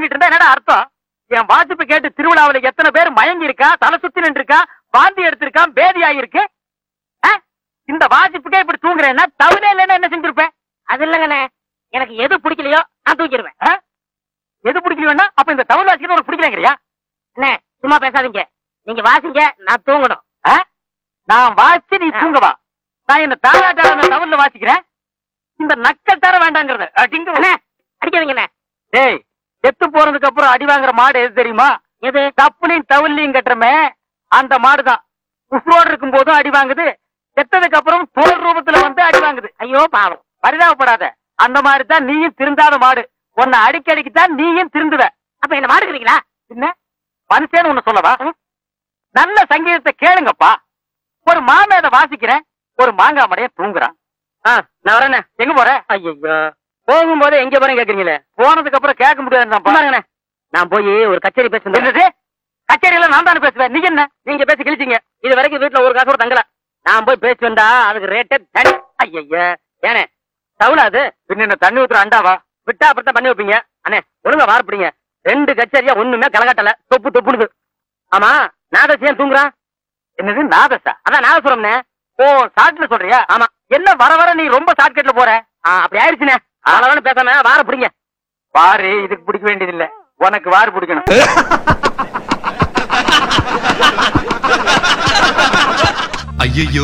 தூங்கிட்டு இருந்தா என்னடா அர்த்தம் என் வாசிப்பு கேட்டு திருவிழாவுல எத்தனை பேர் மயங்கி இருக்கா தலை சுத்தி நின்று இருக்கா வாந்தி எடுத்திருக்கான் பேதி ஆயிருக்கு ஆ? இந்த வாசிப்புக்கே இப்படி தூங்குறேன்னா தவிர இல்லைன்னா என்ன செஞ்சிருப்பேன் அது இல்லங்கண்ணே எனக்கு எது பிடிக்கலையோ நான் தூக்கிடுவேன் ஆ? எது பிடிக்கலன்னா அப்ப இந்த தமிழ் வாசிக்கிறது உனக்கு பிடிக்கலங்கிறியா அண்ணே சும்மா பேசாதீங்க நீங்க வாசிங்க நான் தூங்கணும் ஆ? நான் வாசிச்சு நீ தூங்கவா நான் இந்த தாராட்டாள தமிழ்ல வாசிக்கிறேன் இந்த நக்கல் தர வேண்டாங்கிறத அடிங்க அண்ணே அடிக்காதீங்கண்ணே டேய் செத்து போறதுக்கு அப்புறம் அடி வாங்குற மாடு எது தெரியுமா எது தப்புலையும் தவிலையும் கட்டுறமே அந்த மாடுதான் உசுரோடு இருக்கும் போதும் அடி வாங்குது செத்ததுக்கு அப்புறம் தோல் ரூபத்துல வந்து அடி வாங்குது ஐயோ பாவம் பரிதாபப்படாத அந்த மாதிரி தான் நீயும் திருந்தாத மாடு உன்னை அடிக்கடிக்கு தான் நீயும் திருந்துவ அப்ப என்ன மாடுக்கிறீங்களா என்ன மனுஷன் ஒண்ணு சொல்லவா நல்ல சங்கீதத்தை கேளுங்கப்பா ஒரு மாமேத வாசிக்கிறேன் ஒரு மாங்காய் மடைய தூங்குறான் நான் வரேன் எங்க போற ஐயோ போகும்போது எங்க போறேன் கேக்குறீங்களே போனதுக்கு அப்புறம் கேட்க முடியாது நான் போய் ஒரு கச்சேரி பேசுறேன் கச்சேரியில நான் தானே பேசுவேன் நீ என்ன நீங்க பேசி கிழிச்சீங்க இது வரைக்கும் வீட்டுல ஒரு காசு கூட தங்கல நான் போய் பேசி வந்தா அதுக்கு ரேட்டே தனி ஐயா ஏனே தவுலாது பின்ன என்ன தண்ணி ஊத்துற அண்டாவா விட்டா அப்புறம் பண்ணி வைப்பீங்க அண்ணே ஒழுங்கா வார்ப்பிடிங்க ரெண்டு கச்சேரியா ஒண்ணுமே கலகாட்டல தொப்பு தொப்புனுது ஆமா நாதஸ் ஏன் தூங்குறான் என்னது நாதஸா அதான் நாதசுரம்னே ஓ ஷார்ட்ல சொல்றியா ஆமா என்ன வர வர நீ ரொம்ப ஷார்ட்கட்ல போற ஆ, அப்படி ஆயிடுச்சுனே அதனால பேசாம வார பிடிங்க வாரு இதுக்கு பிடிக்க வேண்டியது இல்ல உனக்கு வாரு பிடிக்கணும் ஐயையோ